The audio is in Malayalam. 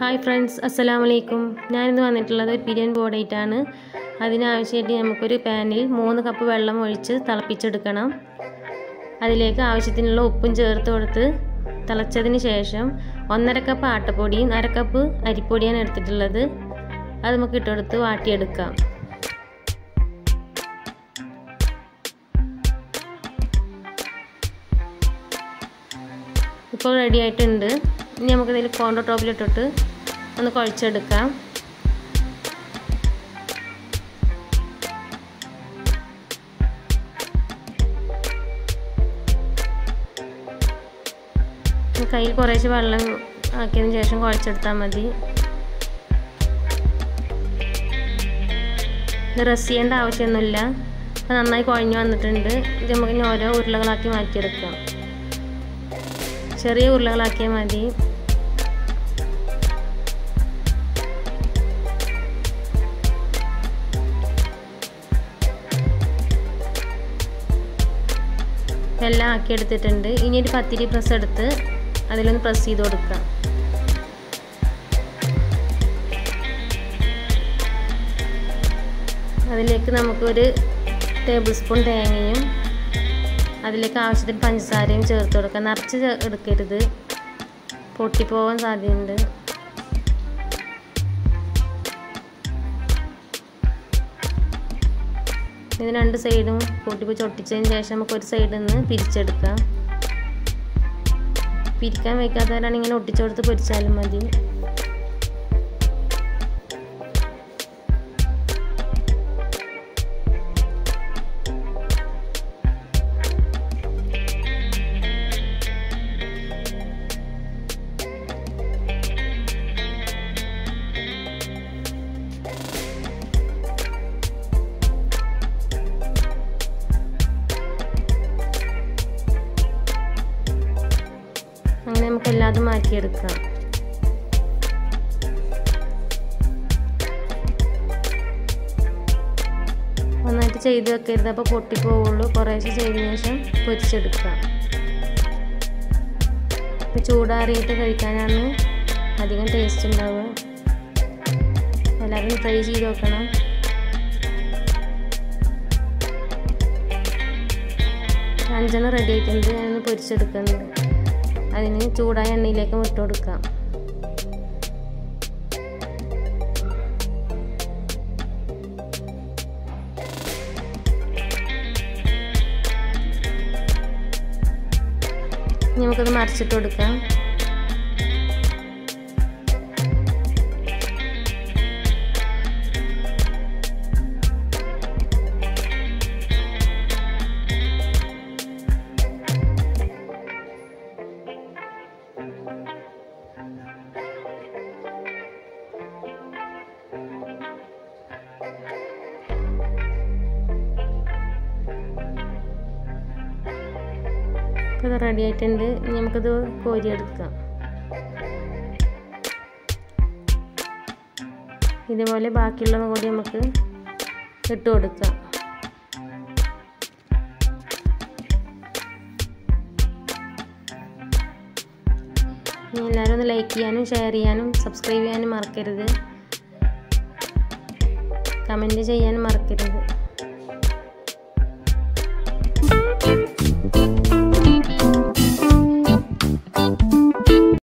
ഹായ് ഫ്രണ്ട്സ് അസ്സലാമു അലൈക്കും ഞാനിന്ന് വന്നിട്ടുള്ളത് ഒരു ബിരിയാണി ബോർഡായിട്ടാണ് അതിനാവശ്യമായിട്ട് നമുക്കൊരു പാനിൽ മൂന്ന് കപ്പ് വെള്ളം ഒഴിച്ച് തിളപ്പിച്ചെടുക്കണം അതിലേക്ക് ആവശ്യത്തിനുള്ള ഉപ്പും ചേർത്ത് കൊടുത്ത് തിളച്ചതിന് ശേഷം ഒന്നര കപ്പ് ആട്ടപ്പൊടിയും അര കപ്പ് അരിപ്പൊടിയാണ് എടുത്തിട്ടുള്ളത് അത് നമുക്ക് ഇട്ടെടുത്ത് വാട്ടിയെടുക്കാം ഇപ്പോൾ റെഡി ആയിട്ടുണ്ട് ഇനി നമുക്കിതിൽ കോണ്ടോ ടോപ്പിലിട്ടിട്ട് ഒന്ന് കുഴച്ചെടുക്കാം കയ്യിൽ കുറേശ്ശെ വെള്ളം ആക്കിയതിന് ശേഷം കുഴച്ചെടുത്താൽ മതി ഇത് റസ് ചെയ്യേണ്ട ആവശ്യമൊന്നുമില്ല അപ്പോൾ നന്നായി കുഴഞ്ഞു വന്നിട്ടുണ്ട് ഇത് നമുക്ക് ഇനി ഓരോ ഉരുളകളാക്കി മാറ്റിയെടുക്കാം ചെറിയ ഉരുളകളാക്കിയാൽ മതി എല്ലാം ആക്കിയെടുത്തിട്ടുണ്ട് ഇനി ഒരു പത്തിരി പ്രസ് എടുത്ത് അതിലൊന്ന് പ്രസ് ചെയ്ത് കൊടുക്കാം അതിലേക്ക് നമുക്കൊരു ടേബിൾ സ്പൂൺ തേങ്ങയും അതിലേക്ക് ആവശ്യത്തിന് പഞ്ചസാരയും ചേർത്ത് കൊടുക്കാം നിറച്ച് എടുക്കരുത് പൊട്ടിപ്പോവാൻ സാധ്യതയുണ്ട് ഇത് രണ്ട് സൈഡും പൊട്ടിപ്പോയി ചൊട്ടിച്ചതിന് ശേഷം നമുക്ക് ഒരു സൈഡിൽ നിന്ന് പിരിച്ചെടുക്കാം പിരിക്കാൻ വയ്ക്കാത്തവരാണ് ഇങ്ങനെ ഒട്ടിച്ചെടുത്ത് പൊരിച്ചാലും മതി അങ്ങനെ നമുക്ക് എല്ലാതും മാറ്റിയെടുക്കാം നന്നായിട്ട് ചെയ്ത് വെക്കരുത് അപ്പോൾ പൊട്ടിപ്പോവുള്ളൂ കുറേശ്ശെ ചെയ്തതിന് ശേഷം പൊരിച്ചെടുക്കാം ഇപ്പോൾ ചൂടാറിയിട്ട് കഴിക്കാനാണ് അധികം ടേസ്റ്റ് ഉണ്ടാവുക എല്ലാവരും ട്രൈ ചെയ്ത് നോക്കണം അഞ്ചെണ്ണം റെഡി ആയിട്ടുണ്ട് ഞാനൊന്ന് പൊരിച്ചെടുക്കുന്നുണ്ട് അതിന് ചൂടായ എണ്ണയിലേക്ക് ഇട്ട് കൊടുക്കാം നമുക്കത് മറിച്ചിട്ട് കൊടുക്കാം ഇപ്പോൾ ഇത് റെഡി ആയിട്ടുണ്ട് ഇനി നമുക്കിത് കോരിയെടുക്കാം ഇതുപോലെ ബാക്കിയുള്ളതും കൂടി നമുക്ക് ഇട്ട് കൊടുക്കാം ഇനി എല്ലാവരും ഒന്ന് ലൈക്ക് ചെയ്യാനും ഷെയർ ചെയ്യാനും സബ്സ്ക്രൈബ് ചെയ്യാനും മറക്കരുത് കമൻറ്റ് ചെയ്യാനും മറക്കരുത്